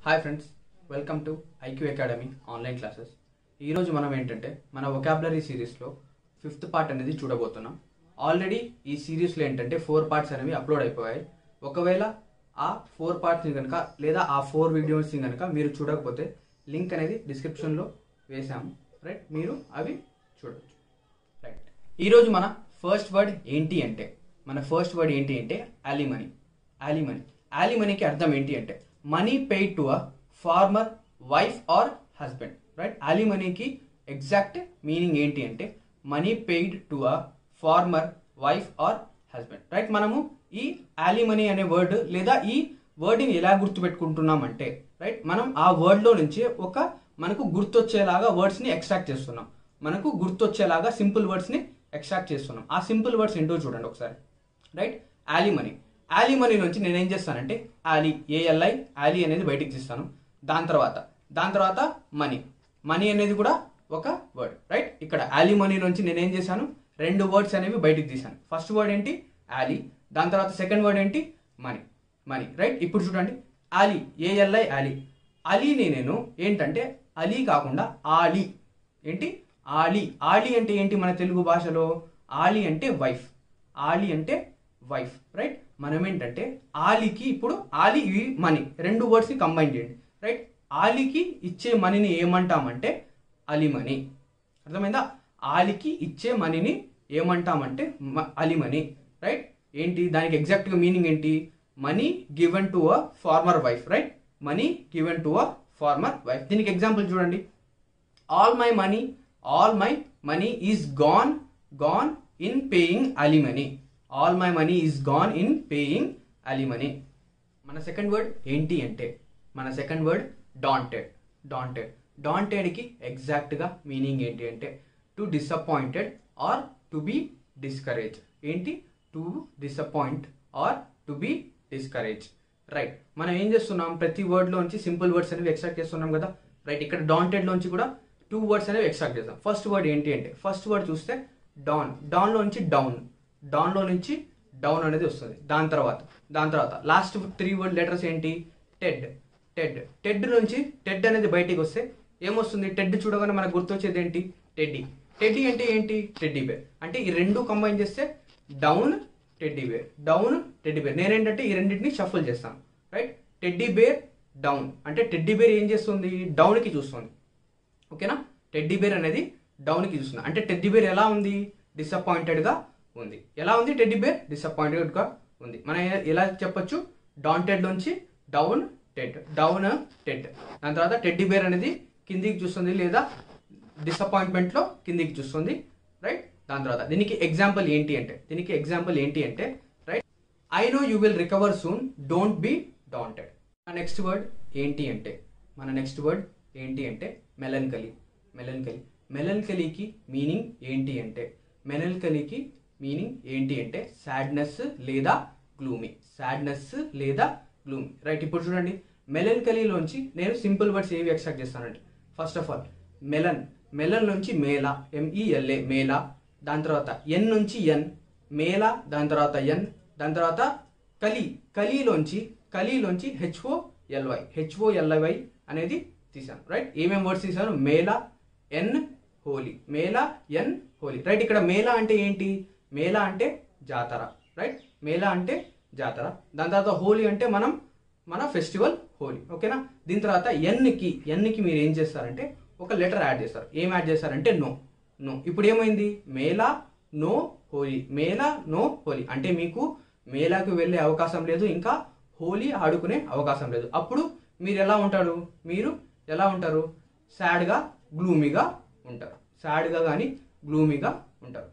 hi friends welcome to IQ academy online classes ఈరోజు మనం ఏంటంటే మన ఒకాబులరీ సిరీస్లో ఫిఫ్త్ పార్ట్ అనేది చూడబోతున్నాం ఆల్రెడీ ఈ సిరీస్లో ఏంటంటే ఫోర్ పార్ట్స్ అనేవి అప్లోడ్ అయిపోయాయి ఒకవేళ ఆ ఫోర్ పార్ట్స్ని కనుక లేదా ఆ ఫోర్ వీడియోస్ని కనుక మీరు చూడకపోతే లింక్ అనేది డిస్క్రిప్షన్లో వేసాము రైట్ మీరు అవి చూడవచ్చు రైట్ ఈరోజు మన ఫస్ట్ వర్డ్ ఏంటి అంటే మన ఫస్ట్ వర్డ్ ఏంటి అంటే అలిమనీ అలిమనీ అలిమనీకి అర్థం ఏంటి అంటే money paid to a former wife or husband right అలిమనీకి ఎగ్జాక్ట్ మీనింగ్ ఏంటి అంటే money paid to a former wife or husband right మనము ఈ అలిమనీ అనే వర్డ్ లేదా ఈ వర్డ్ని ఎలా గుర్తుపెట్టుకుంటున్నాం అంటే రైట్ మనం ఆ వర్డ్లో నుంచి ఒక మనకు గుర్తొచ్చేలాగా వర్డ్స్ని ఎక్స్ట్రాక్ట్ చేస్తున్నాం మనకు గుర్తొచ్చేలాగా సింపుల్ వర్డ్స్ని ఎక్స్ట్రాక్ట్ చేస్తున్నాం ఆ సింపుల్ వర్డ్స్ ఏంటో చూడండి ఒకసారి రైట్ యాలిమనీ యాలిమనీ నుంచి నేను ఏం చేస్తానంటే యాలీ ఏఎల్ఐ యాలీ అనేది బయటికి తీస్తాను దాని తర్వాత దాని తర్వాత మనీ మనీ అనేది కూడా ఒక వర్డ్ రైట్ ఇక్కడ యాలిమనీ నుంచి నేను ఏం చేశాను రెండు వర్డ్స్ అనేవి బయటికి తీశాను ఫస్ట్ వర్డ్ ఏంటి యాలీ దాని తర్వాత సెకండ్ వర్డ్ ఏంటి మనీ మనీ రైట్ ఇప్పుడు చూడండి ఆలీ ఏఎల్ఐ ఆలీ అలీని నేను ఏంటంటే అలీ కాకుండా ఆలీ ఏంటి ఆలీ ఆలీ అంటే ఏంటి మన తెలుగు భాషలో ఆలీ అంటే వైఫ్ ఆలీ అంటే వైఫ్ రైట్ మనం ఏంటంటే ఆలీకి ఇప్పుడు ఆలీ ఇవి మనీ రెండు వర్డ్స్ని కంబైన్ చేయండి రైట్ ఆలీకి ఇచ్చే మనీని ఏమంటామంటే అలిమనీ అర్థమైందా ఆలికి ఇచ్చే మనీని ఏమంటామంటే మ- అలిమనీ రైట్ ఏంటి దానికి ఎగ్జాక్ట్గా మీనింగ్ ఏంటి money given to a former wife right money given to a former wife దీనికి ఎగ్జాంపుల్ చూడండి all my money all my money is gone gone in paying alimony all my money is gone in paying alimony మన second word ఏంటి అంటే మన second word డాంటెడ్ డాంటెడ్ డాంటెడ్కి ఎగ్జాక్ట్గా meaning ఏంటి అంటే to disappointed or to be discourage ఏంటి to disappoint or to be discourage right మనం ఏం చేస్తున్నాం ప్రతి వర్డ్లోంచి సింపుల్ వర్డ్స్ అనేవి ఎక్స్ట్రాక్ట్ చేస్తున్నాం కదా రైట్ ఇక్కడ డాంటెడ్లోంచి కూడా టూ వర్డ్స్ అనేవి ఎక్స్ట్రాక్ట్ చేస్తాం ఫస్ట్ వర్డ్ ఏంటి అంటే ఫస్ట్ వర్డ్ చూస్తే డాన్ డాన్లో నుంచి డౌన్ డౌన్లో నుంచి డౌన్ అనేది వస్తుంది దాని తర్వాత దాని తర్వాత లాస్ట్ త్రీ వర్డ్ లెటర్స్ ఏంటి టెడ్ టెడ్ టెడ్ నుంచి టెడ్ అనేది బయటికి వస్తే ఏమొస్తుంది టెడ్ చూడగానే మనకు గుర్తొచ్చేది ఏంటి టెడ్డీ టెడ్డీ అంటే ఏంటి టెడ్డీ బేర్ అంటే ఈ రెండు కంబైన్ చేస్తే down teddy bear down teddy bear నేనేంటంటే ఈ రెండింటిని షఫుల్ చేస్తాను రైట్ టెడ్డీ బేర్ డౌన్ అంటే టెడ్డీ బేర్ ఏం చేస్తుంది డౌన్కి చూస్తుంది ఓకేనా టెడ్డీ బేర్ అనేది డౌన్కి చూస్తుంది అంటే టెడ్డీ బేర్ ఎలా ఉంది డిసప్పాయింటెడ్గా ఉంది ఎలా ఉంది టెడ్డీ బేర్ డిసప్పాయింటెడ్గా ఉంది మనం ఎ- ఎలా చెప్పొచ్చు డాంటెడ్ నుంచి డౌన్ టెడ్ డౌన్ టెడ్ దాని తర్వాత టెడ్డీ బేర్ అనేది కిందికి చూస్తుంది లేదా డిసప్పాయింట్మెంట్లో కిందికి చూస్తుంది రైట్ దాని తర్వాత దీనికి ఎగ్జాంపుల్ ఏంటి అంటే దీనికి ఎగ్జాంపుల్ ఏంటి అంటే right I know you will recover soon don't be daunted మన నెక్స్ట్ వర్డ్ ఏంటి అంటే మన నెక్స్ట్ వర్డ్ ఏంటి అంటే మెలన్కలీ మెలన్కలీ మెలన్కలీకి మీనింగ్ ఏంటి అంటే మెలన్కలీకి మీనింగ్ ఏంటి అంటే సాడ్నెస్ లేదా గ్లూమీ సాడ్నెస్ లేదా గ్లూమీ రైట్ ఇప్పుడు చూడండి మెలన్కలీలోంచి నేను సింపుల్ వర్డ్స్ ఏవి ఎక్స్ట్రాక్ట్ చేస్తానంటే first of all melon melon నుంచి మేలా ఎంఈఎల్ఏ మేలా దాని తర్వాత ఎన్ నుంచి ఎన్ మేలా దాని తర్వాత ఎన్ దాని తర్వాత కలి కలిలోంచి కలిలోంచి హెచ్ఓ ఎల్వై హెచ్ఓ ఎల్వై అనేది తీసాను రైట్ ఏమేం వర్డ్స్ తీసాను మేలా ఎన్ హోలీ మేలా ఎన్ హోలీ రైట్ ఇక్కడ మేలా అంటే ఏంటి మేలా అంటే జాతర రైట్ మేలా అంటే జాతర దాని తర్వాత హోలీ అంటే మనం మన ఫెస్టివల్ హోలీ ఓకేనా దీని తర్వాత ఎన్కి ఎన్కి మీరు ఏం చేస్తారంటే ఒక లెటర్ యాడ్ చేస్తారు ఏం యాడ్ చేస్తారంటే నో నో ఇప్పుడు ఏమైంది మేలా నో హోలీ మేలా నో హోలీ అంటే మీకు మేళాకు వెళ్ళే అవకాశం లేదు ఇంకా హోలీ ఆడుకునే అవకాశం లేదు అప్పుడు మీరు ఎలా ఉంటారు మీరు ఎలా ఉంటారు సాడ్గా గ్లూమీగా ఉంటారు సాడ్గా కానీ గ్లూమీగా ఉంటారు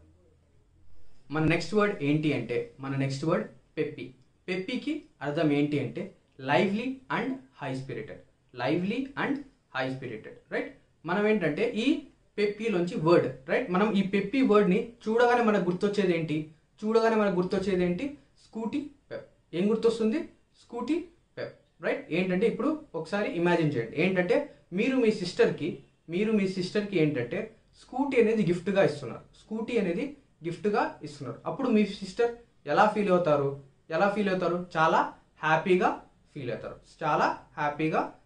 మన నెక్స్ట్ వర్డ్ ఏంటి అంటే మన నెక్స్ట్ వర్డ్ పెప్పి పెప్పికి అర్థం ఏంటి అంటే lively and high spirited lively and high spirited right మనం ఏంటంటే ఈ పెప్పిలోంచి వర్డ్ రైట్ మనం ఈ పెప్పి వర్డ్ని చూడగానే మనకు గుర్తొచ్చేది ఏంటి చూడగానే మనకు గుర్తొచ్చేది ఏంటి స్కూటీ పెప్ ఏం గుర్తొస్తుంది స్కూటీ పెప్ రైట్ ఏంటంటే ఇప్పుడు ఒకసారి ఇమాజిన్ చేయండి ఏంటంటే మీరు మీ సిస్టర్కి మీరు మీ సిస్టర్కి ఏంటంటే స్కూటీ అనేది గిఫ్ట్గా ఇస్తున్నారు స్కూటీ అనేది గిఫ్ట్గా ఇస్తున్నారు అప్పుడు మీ సిస్టర్ ఎలా ఫీల్ అవుతారు ఎలా ఫీల్ అవుతారు చాలా హ్యాపీగా ఫీల్ అవుతారు చాలా హ్యాపీగా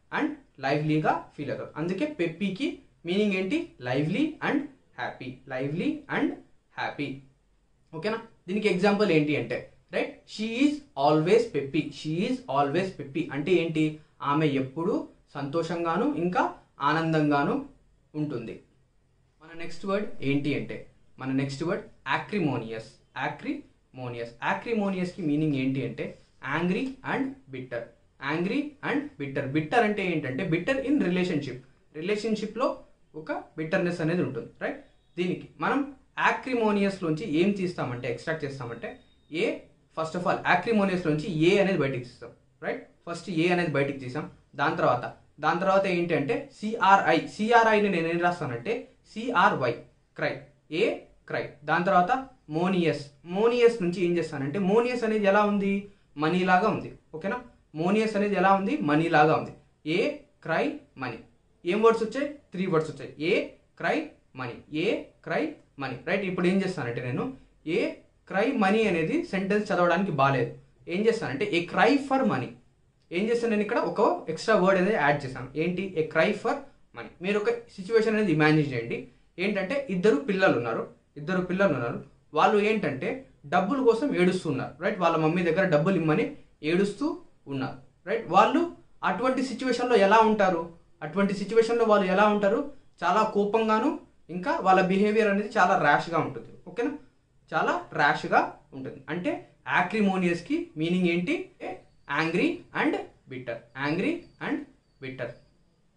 అండ్ లైవ్లీగా ఫీల్ అవుతారు అందుకే పెప్పీకి మీనింగ్ ఏంటి lively and happy lively and happy ఓకేనా దీనికి ఎగ్జాంపుల్ ఏంటి అంటే right she is always peppy she is always peppy అంటే ఏంటి ఆమె ఎప్పుడు సంతోషంగాను ఇంకా ఆనందంగాను ఉంటుంది మన నెక్స్ట్ వర్డ్ ఏంటి అంటే మన నెక్స్ట్ వర్డ్ యాక్రిమోనియస్ యాక్రిమోనియస్ యాక్రిమోనియస్కి మీనింగ్ ఏంటి అంటే angry and bitter angry and bitter bitter అంటే ఏంటంటే బిట్టర్ ఇన్ రిలేషన్షిప్ రిలేషన్షిప్లో ఒక బిట్టర్నెస్ అనేది ఉంటుంది రైట్ దీనికి మనం యాక్రిమోనియస్ లోంచి ఏం తీస్తామంటే ఎక్స్ట్రాక్ట్ చేస్తామంటే A first of all acrimonious లోంచి ఏ అనేది బయటికి తీస్తాం రైట్ ఫస్ట్ ఏ అనేది బయటికి తీసాం దాని తర్వాత దాని తర్వాత ఏంటి అంటే సిఆర్ఐ సిఆర్ఐని నేను ఏం రాస్తానంటే సిఆర్వై క్రై ఏ క్రై దాని తర్వాత మోనియస్ మోనియస్ నుంచి ఏం చేస్తానంటే మోనియస్ అనేది ఎలా ఉంది మనీ లాగా ఉంది ఓకేనా మోనియస్ అనేది ఎలా ఉంది మనీ లాగా ఉంది ఏ క్రై మనీ ఏం వర్డ్స్ వచ్చాయి త్రీ వర్డ్స్ వచ్చాయి A cry money A cry money right ఇప్పుడు ఏం చేస్తానంటే నేను ఏ క్రై మనీ అనేది సెంటెన్స్ చదవడానికి బాగాలేదు ఏం చేస్తానంటే ఏ క్రై ఫర్ మనీ ఏం చేస్తాను నేను ఇక్కడ ఒక ఎక్స్ట్రా వర్డ్ అనేది యాడ్ చేశాను ఏంటి ఏ క్రై ఫర్ మనీ మీరు ఒక సిచ్యువేషన్ అనేది ఇమాజిన్ చేయండి ఏంటంటే ఇద్దరు పిల్లలు ఉన్నారు ఇద్దరు పిల్లలు ఉన్నారు వాళ్ళు ఏంటంటే డబ్బుల కోసం ఏడుస్తున్నారు రైట్ వాళ్ళ మమ్మీ దగ్గర డబ్బులు ఇమ్మని ఏడుస్తూ ఉన్నారు రైట్ వాళ్ళు అటువంటి సిచ్యువేషన్లో ఎలా ఉంటారు అటువంటి సిచ్యువేషన్లో వాళ్ళు ఎలా ఉంటారు చాలా కోపంగాను ఇంకా వాళ్ళ బిహేవియర్ అనేది చాలా ర్యాష్గా ఉంటుంది ఓకేనా చాలా ర్యాష్గా ఉంటుంది అంటే యాక్రిమోనియస్కి మీనింగ్ ఏంటి angry and bitter angry and bitter